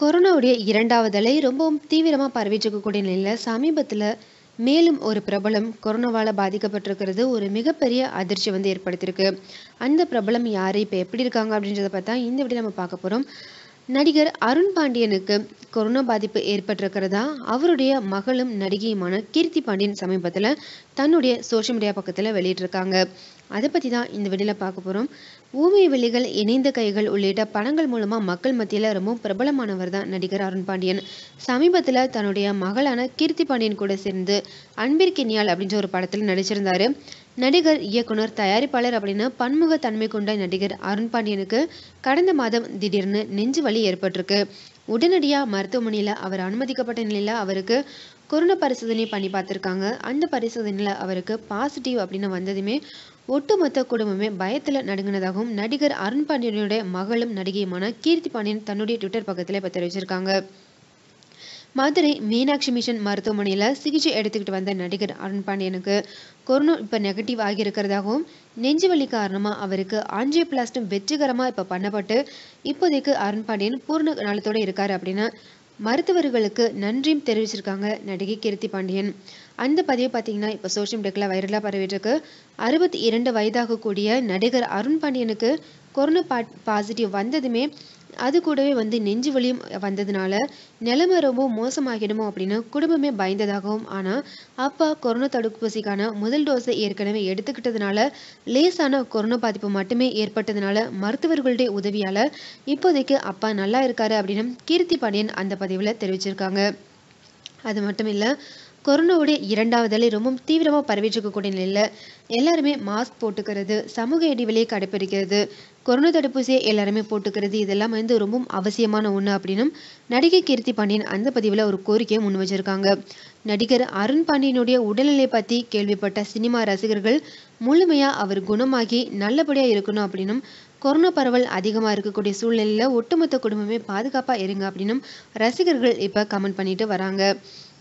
கொரோனாவுடைய இரண்டாவது அலை ரொம்பவும் தீவிரமா பரவிட்டு இருக்கக்கூடிய நிலையில சமீபத்துல மேலும் ஒரு பிரபலம் கொரோனாவால பாதிக்கப்பட்டிருக்கிறது ஒரு மிகப்பெரிய அதிர்ச்சி வந்து ஏற்படுத்தியிருக்கு அந்த பிரபலம் யாரு இப்ப எப்படி இருக்காங்க அப்படின்றத பார்த்தா இந்த வீடியோ நம்ம பார்க்க போறோம் நடிகர் அருண் பாண்டியனுக்கு கொரோனா பாதிப்பு ஏற்பட்டிருக்கிறதா அவருடைய மகளும் நடிகையுமான கீர்த்தி பாண்டியன் சமீபத்துல தன்னுடைய சோஷியல் மீடியா பக்கத்துல வெளியிட்டிருக்காங்க அதை பத்தி தான் இந்த வீடியோல பார்க்க போறோம் ஊமை வெளிகள் இணைந்த கைகள் உள்ளிட்ட படங்கள் மூலமா மக்கள் மத்தியில ரொம்ப பிரபலமானவர் தான் நடிகர் அருண் பாண்டியன் சமீபத்துல தன்னுடைய மகளான கீர்த்தி பாண்டியன் கூட சேர்ந்து அன்பிற்கினியால் அப்படின்ற ஒரு படத்துல நடிச்சிருந்தாரு நடிகர் இயக்குனர் தயாரிப்பாளர் அப்படின்னு பன்முகத்தன்மை கொண்ட நடிகர் அருண் பாண்டியனுக்கு கடந்த மாதம் திடீர்னு நெஞ்சு வலி ஏற்பட்டிருக்கு உடனடியா மருத்துவமனையில அவர் அனுமதிக்கப்பட்ட நிலையில அவருக்கு கொரோனா பரிசோதனை பண்ணி பார்த்திருக்காங்க அந்த பரிசோதனையில அவருக்கு பாசிட்டிவ் அப்படின்னு வந்ததுமே ஒட்டுமொத்த குடும்பமே பயத்துல நடுங்கினதாகவும் நடிகர் அருண் பாண்டியனுடைய மகளும் நடிகையுமான கீர்த்தி பாண்டியன் தன்னுடைய ட்விட்டர் பக்கத்துல இப்ப தெரிவிச்சிருக்காங்க மதுரை மீனாட்சி மிஷன் மருத்துவமனையில சிகிச்சை எடுத்துக்கிட்டு வந்த நடிகர் அருண் பாண்டியனுக்கு கொரோனா இப்ப நெகட்டிவ் ஆகி இருக்கிறதாகவும் நெஞ்சு வலி காரணமா அவருக்கு ஆஞ்சியோபிளாஸ்டும் வெற்றிகரமா இப்ப பண்ணப்பட்டு இப்போதைக்கு அருண் பாண்டியன் பூர்ண நலத்தோட இருக்காரு அப்படின்னு மருத்துவர்களுக்கு நன்றியும் தெரிவிச்சிருக்காங்க நடிகை கீர்த்தி பாண்டியன் அந்த பதிவு பார்த்தீங்கன்னா இப்போ சோஷியல் மீடியாக்கில் வைரலாக பரவிட்டு இருக்கு அறுபத்தி இரண்டு வயதாகக்கூடிய நடிகர் அருண் பாண்டியனுக்கு கொரோனா பா பாசிட்டிவ் வந்ததுமே அது கூடவே வந்து நெஞ்சு வலியும் வந்ததுனால நிலைமை ரொம்ப மோசமாகிடுமோ அப்படின்னு குடும்பமே பயந்ததாகவும் ஆனால் அப்பா கொரோனா தடுப்பூசிக்கான முதல் டோஸை ஏற்கனவே எடுத்துக்கிட்டதுனால லேசான கொரோனா பாதிப்பு மட்டுமே ஏற்பட்டதுனால மருத்துவர்களுடைய உதவியால இப்போதைக்கு அப்பா நல்லா இருக்காரு அப்படின்னு கீர்த்தி பாண்டியன் அந்த பதிவில் தெரிவிச்சிருக்காங்க அது மட்டும் இல்லை கொரோனாவுடைய இரண்டாவது அலை ரொம்ப தீவிரமாக பரவிட்டு இருக்கக்கூடிய நிலையில் எல்லாருமே மாஸ்க் போட்டுக்கிறது சமூக இடைவெளியை கடைப்பிடிக்கிறது கொரோனா தடுப்பூசியை எல்லாருமே போட்டுக்கிறது இதெல்லாம் வந்து ரொம்ப அவசியமான ஒன்று அப்படின்னும் நடிகை கீர்த்தி பாண்டியன் அந்த பதிவில் ஒரு கோரிக்கையை முன் வச்சிருக்காங்க நடிகர் அருண் பாண்டியனுடைய உடல்நிலை பற்றி கேள்விப்பட்ட சினிமா ரசிகர்கள் முழுமையாக அவர் குணமாகி நல்லபடியாக இருக்கணும் அப்படின்னும் கொரோனா பரவல் அதிகமாக இருக்கக்கூடிய சூழ்நிலையில் ஒட்டுமொத்த குடும்பமே பாதுகாப்பாக இருங்க அப்படின்னும் ரசிகர்கள் இப்போ கமெண்ட் பண்ணிட்டு வராங்க